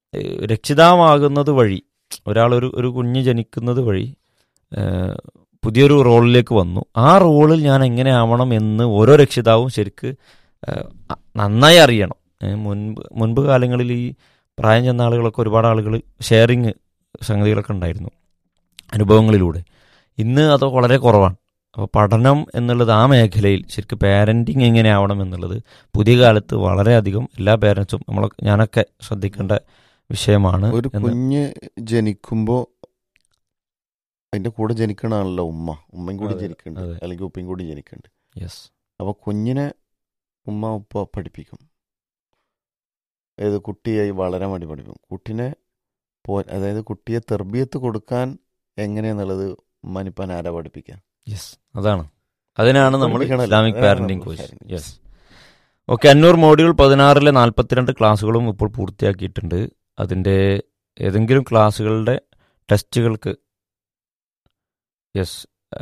ഏഹ്, രക്ഷിതാവാകുന്നത് വഴി ഒരാൾ ഒരു ഒരു കുഞ്ഞ് ജനിക്കുന്നത് വഴി ഏഹ്, പുതിയൊരു റോളിലേക്ക് വന്നു ആ റോളിൽ ഞാൻ എങ്ങനെ ആവണം എന്ന് ഓരോ രക്ഷിതാവും ശരിക്ക് ഏഹ്, അ- നന്നായി അറിയണം ഏഹ്, മുൻപ് മുൻപ് കാലങ്ങളിൽ ഈ പ്രായം ചെന്ന ആളുകളൊക്കെ ഒരുപാട് ആളുകൾ ഷെയറിങ് സംഗതികളൊക്കെ ഉണ്ടായിരുന്നു അനുഭവങ്ങളിലൂടെ ഇന്ന് അത് വളരെ കുറവാണ് അപ്പോൾ പഠനം എന്നുള്ളത് ആ മേഖലയിൽ ശരിക്കും പാരൻറ്റിങ് എങ്ങനെ ആവണം എന്നുള്ളത് പുതിയ കാലത്ത് വളരെയധികം എല്ലാ പേരൻസും നമ്മൾ ഞാനൊക്കെ ശ്രദ്ധിക്കേണ്ട വിഷയമാണ് ഒരു എന്ന് കുഞ്ഞ് ജനിക്കുമ്പോ അതിന്റെ കൂടെ ജനിക്കണാണല്ലോ ഉമ്മ ഉമ്മയും കൂടി അതെ, ജനിക്കുന്നുണ്ട് അതെ. അല്ലെങ്കിൽ ഉപ്പയും കൂടി ജനിക്കുന്നുണ്ട് യെസ് അപ്പൊ കുഞ്ഞിനെ ഉമ്മ ഉപ്പ പഠിപ്പിക്കും അതായത് കുട്ടിയായി വളരാൻ വേണ്ടി പഠിപ്പിക്കും കുട്ടിനെ പോ അതായത് കുട്ടിയെ തെർബിയത്ത് കൊടുക്കാൻ എങ്ങനെയാന്നുള്ളത് ഉമ്മാനിപ്പാൻ ആരാ പഠിപ്പിക്കുക യെസ് അതാണ് അതിനാണ് നമ്മൾ പഠിപ്പിക്കണമല്ലോ. ഇസ്ലാമിക് അതാണ് പാരന്റിംഗ് നമ്മൾ കോഴ്സ് parenting യെസ് ഓക്കെ അഞ്ഞൂറ് മോഡ്യൂൾ പതിനാറിലെ നാൽപ്പത്തിരണ്ട് ക്ലാസ്സുകളും ഇപ്പോൾ പൂർത്തിയാക്കിയിട്ടുണ്ട് അതിൻ്റെ ഏതെങ്കിലും ക്ലാസ്സുകളുടെ ടെസ്റ്റുകൾക്ക് യെസ്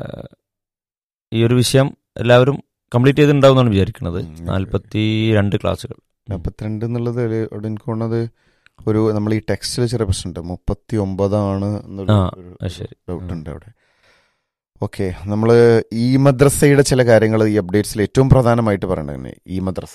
ഈ ഒരു വിഷയം എല്ലാവരും കംപ്ലീറ്റ് ചെയ്തിട്ടുണ്ടാവുമെന്നാണ് വിചാരിക്കുന്നത് ഉം, നാൽപ്പത്തി രണ്ട് ക്ലാസ്സുകൾ നാൽപ്പത്തിരണ്ട് എന്നുള്ളത് ഒരു അവിടെ എനിക്ക് തോന്നുന്നത് ഒരു നമ്മൾ ഈ ടെക്സ്റ്റിൽ ചെറിയ പ്രശ്നമുണ്ട് മുപ്പത്തി ഒമ്പതാണ് എന്നൊരു ആ, ഒരു- അത് ശരി. ഡൗട്ട് ഉണ്ട് അവിടെ ഓക്കെ നമ്മൾ ഈ മദ്രസയുടെ ചില കാര്യങ്ങൾ ഈ അപ്ഡേറ്റ്സിൽ ഏറ്റവും പ്രധാനമായിട്ട് പറയണത് ഈ മദ്രസ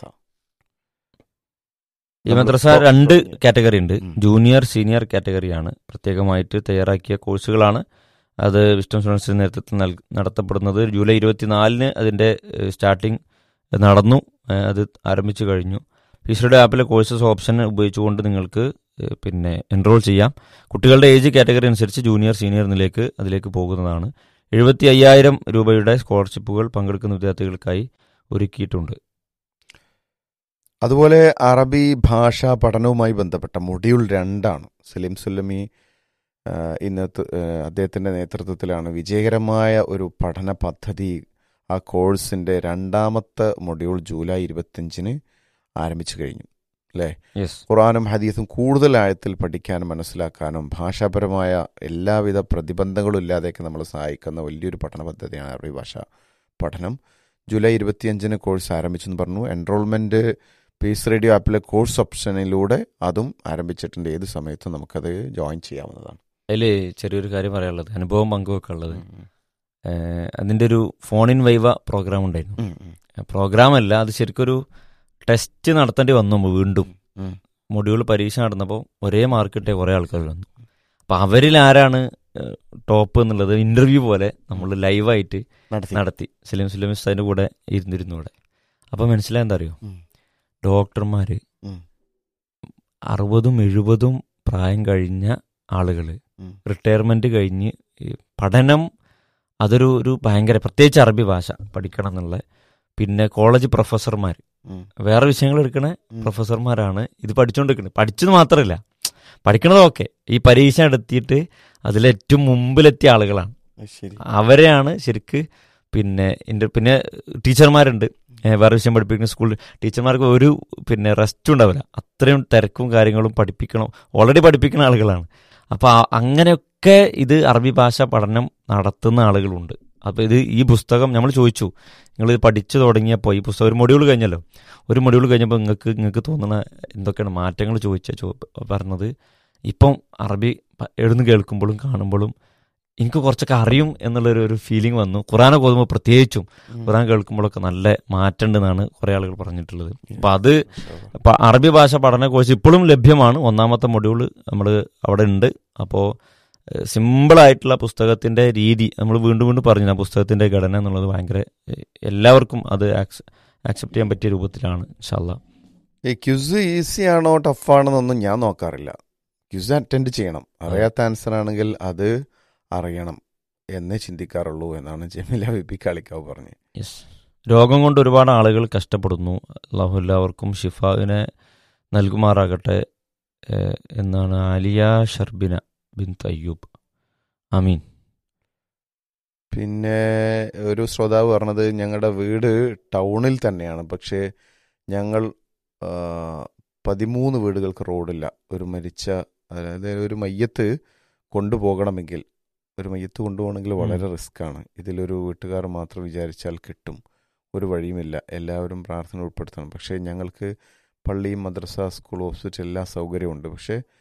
ഈ നമ്മള് മദ്രസ ഇപ്പോ രണ്ട് തുടങ്ങിയ- കാറ്റഗറി ഉണ്ട് ഉം. ജൂനിയർ സീനിയർ കാറ്റഗറിയാണ് പ്രത്യേകമായിട്ട് തയ്യാറാക്കിയ കോഴ്സുകളാണ് അത് വിസ്റ്റം സ്റ്റുഡൻസിന്റെ നേതൃത്വത്തിൽ നൽ- നടത്തപ്പെടുന്നത് ജൂലൈ ഇരുപത്തിനാലിന് അതിന്റെ സ്റ്റാർട്ടിംഗ് നടന്നു ഏഹ് അത് ആരംഭിച്ചു കഴിഞ്ഞു ഫീസറുടെ ആപ്പിലെ കോഴ്സസ് ഓപ്ഷൻ ഉപയോഗിച്ചുകൊണ്ട് നിങ്ങൾക്ക് ഏഹ് പിന്നെ എൻറോൾ ചെയ്യാം കുട്ടികളുടെ ഏജ് കാറ്റഗറി അനുസരിച്ച് ജൂനിയർ സീനിയർ എന്നിലേക്ക് അതിലേക്ക് പോകുന്നതാണ് എഴുപത്തി അയ്യായിരം രൂപയുടെ സ്കോളർഷിപ്പുകൾ പങ്കെടുക്കുന്ന വിദ്യാർത്ഥികൾക്കായി ഒരുക്കിയിട്ടുണ്ട് അതുപോലെ അറബി ഭാഷാ പഠനവുമായി ബന്ധപ്പെട്ട മൊഡ്യൂൾ രണ്ടാണ് സലീം സുല്ലമി ആ, ഇന്നത്തെ ആ, അദ്ദേഹത്തിന്റെ നേതൃത്വത്തിലാണ് വിജയകരമായ ഒരു പഠന പദ്ധതി ആ കോഴ്സിന്റെ രണ്ടാമത്തെ മൊഡ്യൂൾ ജൂലൈ ഇരുപത്തിയഞ്ചിന് ആരംഭിച്ചു കഴിഞ്ഞു അല്ലേ യെസ് ഖുറാനും ഹദീസും കൂടുതൽ ആഴത്തിൽ പഠിക്കാനും മനസ്സിലാക്കാനും ഭാഷാപരമായ എല്ലാവിധ പ്രതിബന്ധങ്ങളും ഇല്ലാതെയൊക്കെ നമ്മളെ സഹായിക്കുന്ന വലിയൊരു പഠന പദ്ധതിയാണ് അറബി ഭാഷ പഠനം ജൂലൈ ഇരുപത്തിയഞ്ചിന് കോഴ്സ് ആരംഭിച്ചെന്ന് പറഞ്ഞു എൻറോൾമെന്റ് പീസ് റേഡിയോ ആപ്പിലെ കോഴ്സ് ഓപ്ഷനിലൂടെ അതും ആരംഭിച്ചിട്ടുണ്ട് ഏത് സമയത്തും നമുക്കത് ജോയിൻ ചെയ്യാവുന്നതാണ് അതിൽ ചെറിയൊരു കാര്യം പറയാനുള്ളത് അനുഭവം പങ്കുവെക്കാനുള്ളത് ഉം, ഉം. ഏഹ് അതിന്റെ ഒരു ഫോൺ ഇൻ വൈവ പ്രോഗ്രാം ഉണ്ടായിരുന്നു ഉം, ഉം. പ്രോഗ്രാം അല്ല അത് ശരിക്കൊരു ടെസ്റ്റ് നടത്തേണ്ടി വന്നു നമ്മ വീണ്ടും ഉം. മൊഡ്യൂൾ പരീക്ഷ നടന്നപ്പോൾ ഒരേ മാർക്ക് കിട്ടിയ കുറേ ആൾക്കാർ വന്നു അപ്പം അവരിൽ ആരാണ് ഏഹ്, ടോപ്പ് എന്നുള്ളത് ഇന്റർവ്യൂ പോലെ നമ്മൾ ലൈവായിട്ട് നടത്തി നടത്തി സലീം സുലൈം ഉസ്താദിന്റെ കൂടെ ഇരുന്നിരുന്നു ഇവിടെ അപ്പം മനസ്സിലായ എന്താ അറിയോ ഉം. ഡോക്ടർമാര് ഉം. അറുപതും എഴുപതും പ്രായം കഴിഞ്ഞ ആളുകൾ ഉം. റിട്ടയർമെന്റ് കഴിഞ്ഞ് ഈ പഠനം അതൊരു ഒരു ഭയങ്കര പ്രത്യേകിച്ച് അറബി ഭാഷ പഠിക്കണം എന്നുള്ള പിന്നെ കോളേജ് പ്രൊഫസർമാർ ഉം. വേറെ വിഷയങ്ങൾ എടുക്കണ ഉം. പ്രൊഫസർമാരാണ് ഇത് പഠിച്ചുകൊണ്ടിരിക്കുന്നത് പഠിച്ചത് മാത്രമല്ല പഠിക്കണതൊക്കെ ഈ പരീക്ഷ നടത്തിയിട്ട് അതിലേറ്റവും മുമ്പിലെത്തിയ ആളുകളാണ് അത് ശരി അവരെയാണ് ശരിക്ക് പിന്നെ ഇന്റെ പിന്നെ ടീച്ചർമാരുണ്ട് ഏ, വേറെ വിഷയം പഠിപ്പിക്കുന്ന സ്കൂളിൽ ടീച്ചർമാർക്ക് ഒരു പിന്നെ റെസ്റ്റ് ഉണ്ടാവില്ല അത്രയും തിരക്കും കാര്യങ്ങളും പഠിപ്പിക്കണം ഓൾറെഡി പഠിപ്പിക്കുന്ന ആളുകളാണ് അപ്പോൾ അങ്ങനെയൊക്കെ ഇത് അറബി ഭാഷ പഠനം നടത്തുന്ന ആളുകളുണ്ട് അപ്പോൾ ഇത് ഈ പുസ്തകം നമ്മൾ ചോദിച്ചു നിങ്ങൾ പഠിച്ചു തുടങ്ങിയപ്പോൾ ഈ പുസ്തകം ഒരു മൊഡ്യൂൾ കഴിഞ്ഞല്ലോ ഒരു മൊഡ്യൂൾ കഴിഞ്ഞപ്പോൾ നിങ്ങൾക്ക് നിങ്ങൾക്ക് തോന്നുന്ന എന്തൊക്കെയാണ് മാറ്റങ്ങൾ ചോദിച്ച ചോ പറഞ്ഞത് ഇപ്പം അറബി പ- എഴുന്ന് കേൾക്കുമ്പോഴും കാണുമ്പോഴും എനിക്ക് കുറച്ചൊക്കെ അറിയും എന്നുള്ളൊരു ഒരു ഫീലിംഗ് വന്നു ഖുറാനൊക്കെ ഓതുമ്പോൾ പ്രത്യേകിച്ചും ഉം. ഖുറാൻ കേൾക്കുമ്പോഴൊക്കെ നല്ല മാറ്റം ഉണ്ടെന്നാണ് കുറേ ആളുകൾ പറഞ്ഞിട്ടുള്ളത് അപ്പം അത് മാഷാ അല്ലാ. ഇപ്പം അറബി ഭാഷ പഠന കോഴ്സ് ഇപ്പോഴും ലഭ്യമാണ് ഒന്നാമത്തെ മൊഡ്യൂൾ നമ്മൾ അവിടെ ഉണ്ട് അപ്പോൾ സിമ്പിളായിട്ടുള്ള പുസ്തകത്തിന്റെ രീതി നമ്മൾ വീണ്ടും വീണ്ടും പറഞ്ഞു ആ പുസ്തകത്തിന്റെ ഘടന എന്നുള്ളത് ഭയങ്കര ഏഹ്, എല്ലാവർക്കും അത് ആക്സെപ്റ്റ് ചെയ്യാൻ പറ്റിയ രൂപത്തിലാണ് ഇൻഷാല്ല ഈ ക്യുസ് ഈസി ആണോ ടഫാണെന്നൊന്നും ഞാൻ നോക്കാറില്ല ക്യുസ് അറ്റൻഡ് ചെയ്യണം അറിയാത്ത ആൻസർ ആണെങ്കിൽ അത് അറിയണം എന്നേ ചിന്തിക്കാറുള്ളൂ എന്നാണ് ജമീല ബിബി കളിക്കാവ് പറഞ്ഞത് യെസ് രോഗം കൊണ്ട് ഒരുപാട് ആളുകൾ കഷ്ടപ്പെടുന്നു അള്ളാഹു എല്ലാവർക്കും ഷിഫാവിനെ നൽകുമാറാകട്ടെ ഏഹ്, എന്നാണ് ആലിയ ഷർബിന ബിൻ തയ്യൂബ് അമീൻ പിന്നെ ഒരു ശ്രോതാവ് പറഞ്ഞത് ഞങ്ങളുടെ വീട് ടൗണിൽ തന്നെയാണ് പക്ഷേ ഞങ്ങൾ ആ, പതിമൂന്ന് വീടുകൾക്ക് റോഡില്ല ഒരു മരിച്ച അതായത് ഒരു മയ്യത്ത് കൊണ്ടുപോകണമെങ്കിൽ ഒരു മയ്യത്ത് കൊണ്ടുപോകണമെങ്കിൽ വളരെ റിസ്ക്കാണ് ഇതിലൊരു വീട്ടുകാർ മാത്രം വിചാരിച്ചാൽ കിട്ടും ഒരു വഴിയുമില്ല എല്ലാവരും പ്രാർത്ഥന ഉൾപ്പെടുത്തണം പക്ഷേ ഞങ്ങൾക്ക് പള്ളി മദ്രസ സ്കൂൾ ഹോസ്പിറ്റൽ എല്ലാ സൗകര്യമുണ്ട് പക്ഷേ